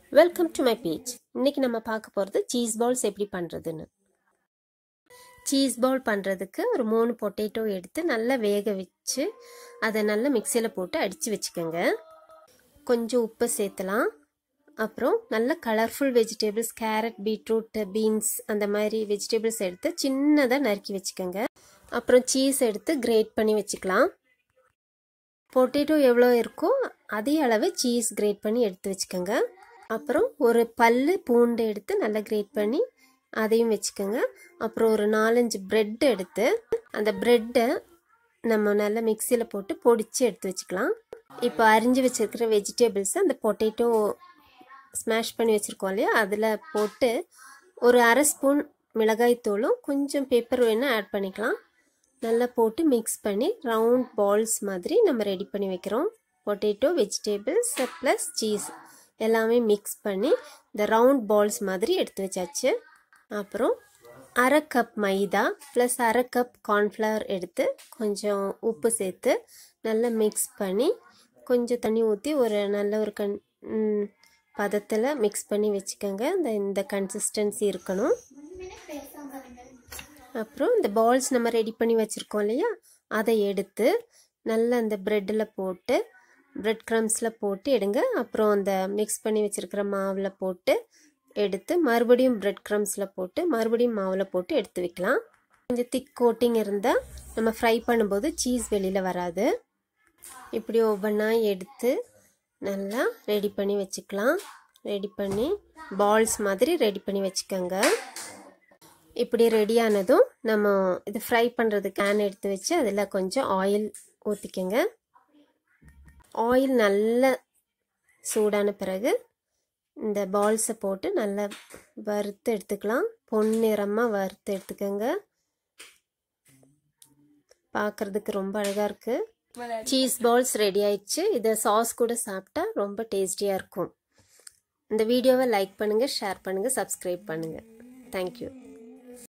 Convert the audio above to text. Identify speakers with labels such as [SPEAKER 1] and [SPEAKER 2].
[SPEAKER 1] welcome to my page இன்னைக்கு நம்ம பார்க்க போகிறது சீஸ் பால்ஸ் எப்படி பண்ணுறதுன்னு சீஸ் பால் பண்ணுறதுக்கு ஒரு மூணு பொட்டேட்டோ எடுத்து நல்லா வேக வச்சு அதை நல்லா மிக்சியில் போட்டு அடித்து வச்சுக்கோங்க கொஞ்சம் உப்பு சேர்த்தலாம் அப்புறம் நல்ல colourful vegetables carrot beetroot beans அந்த மாதிரி வெஜிடபிள்ஸ் எடுத்து சின்னதாக நறுக்கி வச்சுக்கோங்க அப்புறம் சீஸ் எடுத்து கிரேட் பண்ணி வச்சுக்கலாம் பொட்டேட்டோ எவ்வளோ இருக்கோ அதே அளவு சீஸ் கிரேட் பண்ணி எடுத்து வச்சுக்கோங்க அப்புறம் ஒரு பல்லு பூண்டு எடுத்து நல்லா கிரேட் பண்ணி அதையும் வச்சுக்கோங்க அப்புறம் ஒரு நாலஞ்சு ப்ரெட் எடுத்து அந்த ப்ரெட்டை நம்ம நல்லா மிக்சியில் போட்டு பொடிச்சு எடுத்து வச்சுக்கலாம் இப்போ அரிஞ்சு வச்சுருக்கிற வெஜிடபிள்ஸை அந்த பொட்டேட்டோ ஸ்மாஷ் பண்ணி வச்சுருக்கோம் இல்லையா அதில் போட்டு ஒரு அரை ஸ்பூன் மிளகாய்த்தூளும் கொஞ்சம் பெப்பர் வேணால் ஆட் பண்ணிக்கலாம் நல்லா போட்டு மிக்ஸ் பண்ணி ரவுண்ட் பால்ஸ் மாதிரி நம்ம ரெடி பண்ணி வைக்கிறோம் பொட்டேட்டோ வெஜிடபிள்ஸ் ப்ளஸ் சீஸ் எல்லாமே மிக்ஸ் பண்ணி இந்த ரவுண்ட் பால்ஸ் மாதிரி எடுத்து வச்சாச்சு அப்புறம் அரை கப் மைதா ப்ளஸ் அரை கப் கார்ன்ஃப்ளவர் எடுத்து கொஞ்சம் உப்பு சேர்த்து நல்லா மிக்ஸ் பண்ணி கொஞ்சம் தண்ணி ஊற்றி ஒரு நல்ல ஒரு கண் பதத்தில் மிக்ஸ் பண்ணி வச்சுக்கோங்க இந்த இந்த கன்சிஸ்டன்சி இருக்கணும் அப்புறம் இந்த பால்ஸ் நம்ம ரெடி பண்ணி வச்சுருக்கோம் இல்லையா அதை எடுத்து நல்லா அந்த ப்ரெட்டில் போட்டு ப்ரெட் க்ரம்ஸில் போட்டு எடுங்க அப்புறம் அந்த மிக்ஸ் பண்ணி வச்சுருக்கிற மாவில் போட்டு எடுத்து மறுபடியும் ப்ரெட் க்ரம்ஸில் போட்டு மறுபடியும் மாவில் போட்டு எடுத்து வைக்கலாம் கொஞ்சம் திக் கோட்டிங் இருந்தால் நம்ம ஃப்ரை பண்ணும்போது சீஸ் வெளியில் வராது இப்படி ஒவ்வொன்றா எடுத்து நல்லா ரெடி பண்ணி வச்சுக்கலாம் ரெடி பண்ணி பால்ஸ் மாதிரி ரெடி பண்ணி வச்சுக்கோங்க இப்படி ரெடியானதும் நம்ம இது ஃப்ரை பண்ணுறதுக்கு கேன் எடுத்து வச்சு அதில் கொஞ்சம் ஆயில் ஊற்றிக்கோங்க ஆயில் நல்லா சூடான பிறகு இந்த பால்ஸை போட்டு நல்லா வறுத்து எடுத்துக்கலாம் பொன்னிறமாக வறுத்து எடுத்துக்கோங்க பார்க்குறதுக்கு ரொம்ப அழகாக இருக்குது சீஸ் பால்ஸ் ரெடி ஆயிடுச்சு இதை சாஸ் கூட சாப்பிட்டா ரொம்ப டேஸ்டியாக இருக்கும் இந்த வீடியோவை லைக் பண்ணுங்கள் ஷேர் பண்ணுங்கள் சப்ஸ்கிரைப் பண்ணுங்கள் தேங்க்யூ